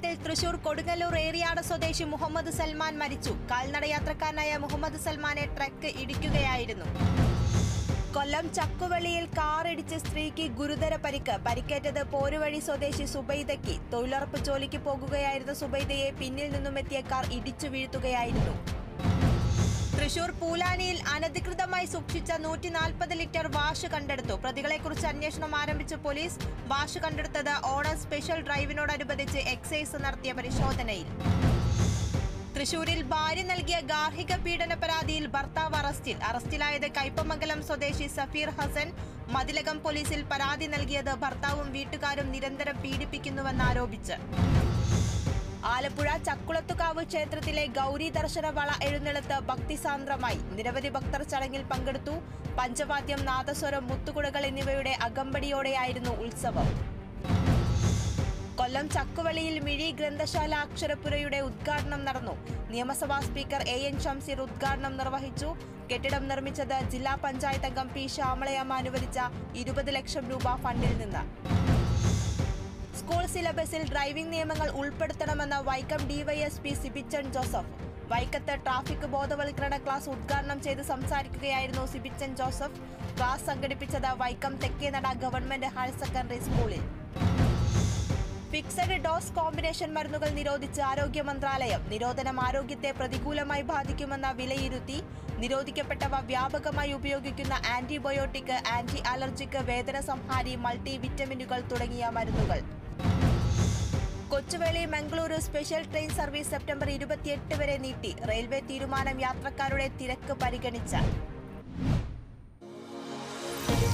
അപകടത്തിൽ തൃശൂർ കൊടുങ്ങല്ലൂർ ഏറിയാട് സ്വദേശി മുഹമ്മദ് സൽമാൻ മരിച്ചു കാൽനടയാത്രക്കാരനായ മുഹമ്മദ് സൽമാനെ ട്രക്ക് ഇടിക്കുകയായിരുന്നു കൊല്ലം ചക്കുവള്ളിയിൽ കാർ ഇടിച്ച് സ്ത്രീക്ക് ഗുരുതര പരിക്ക് പരിക്കേറ്റത് പോരുവഴി സ്വദേശി സുബൈദയ്ക്ക് തൊഴിലുറപ്പ് ജോലിക്ക് പോകുകയായിരുന്ന സുബൈദയെ പിന്നിൽ നിന്നും എത്തിയ കാർ ഇടിച്ചു വീഴ്ത്തുകയായിരുന്നു തൃശൂർ പൂലാനിയിൽ അനധികൃതമായി സൂക്ഷിച്ച നൂറ്റി നാൽപ്പത് ലിറ്റർ വാഷ് കണ്ടെടുത്തു പ്രതികളെക്കുറിച്ച് അന്വേഷണം ആരംഭിച്ച പോലീസ് വാഷ് കണ്ടെടുത്തത് ഓണം സ്പെഷ്യൽ ഡ്രൈവിനോടനുബന്ധിച്ച് എക്സൈസ് നടത്തിയ പരിശോധനയിൽ തൃശൂരിൽ ഭാര്യ നൽകിയ ഗാർഹിക പീഡന പരാതിയിൽ ഭർത്താവ് അറസ്റ്റിൽ അറസ്റ്റിലായത് കയ്പമംഗലം സ്വദേശി സഫീർ ഹസൻ മതിലകം പോലീസിൽ പരാതി നൽകിയത് ഭർത്താവും വീട്ടുകാരും നിരന്തരം പീഡിപ്പിക്കുന്നുവെന്നാരോപിച്ച് ആലപ്പുഴ ചക്കുളത്തുകാവ് ക്ഷേത്രത്തിലെ ഗൗരി ദർശന വള എഴുന്നള്ളത്ത് ഭക്തിസാന്ദ്രമായി നിരവധി ഭക്തർ ചടങ്ങിൽ പങ്കെടുത്തു പഞ്ചവാദ്യം നാദസ്വരം മുത്തുകുടകൾ എന്നിവയുടെ അകമ്പടിയോടെയായിരുന്നു ഉത്സവം കൊല്ലം ചക്കുവള്ളിയിൽ മിഴി ഗ്രന്ഥശാല അക്ഷരപ്പുരയുടെ ഉദ്ഘാടനം നടന്നു നിയമസഭാ സ്പീക്കർ എ എൻ ഷംസീർ ഉദ്ഘാടനം നിർവഹിച്ചു കെട്ടിടം നിർമ്മിച്ചത് ജില്ലാ പഞ്ചായത്ത് അംഗം പി ശ്യാമളയമ്മ അനുവദിച്ച ഇരുപത് ലക്ഷം രൂപ ഫണ്ടിൽ നിന്ന് സ്കൂൾ സിലബസിൽ ഡ്രൈവിംഗ് നിയമങ്ങൾ ഉൾപ്പെടുത്തണമെന്ന വൈക്കം ഡിവൈഎസ്പി സിബിച്ചൻ ജോസഫ് വൈക്കത്ത് ട്രാഫിക് ബോധവൽക്കരണ ക്ലാസ് ഉദ്ഘാടനം ചെയ്ത് സംസാരിക്കുകയായിരുന്നു സിബിച്ചൻ ജോസഫ് ക്ലാസ് സംഘടിപ്പിച്ചത് Vaikom Thekkenada government higher secondary സ്കൂളിൽ ഫിക്സഡ് ഡോസ് കോമ്പിനേഷൻ മരുന്നുകൾ നിരോധിച്ച് ആരോഗ്യ മന്ത്രാലയം നിരോധനം ആരോഗ്യത്തെ പ്രതികൂലമായി ബാധിക്കുമെന്ന വിലയിരുത്തി നിരോധിക്കപ്പെട്ടവ വ്യാപകമായി ഉപയോഗിക്കുന്ന ആന്റിബയോട്ടിക് ആന്റി അലർജിക് വേദന സംഹാരി മൾട്ടി വിറ്റമിനുകൾ തുടങ്ങിയ മരുന്നുകൾ Kochuveli Mangaluru special train service September ഇരുപത്തിയെട്ട് വരെ നീട്ടി റെയിൽവേ തീരുമാനം യാത്രക്കാരുടെ തിരക്ക് പരിഗണിച്ച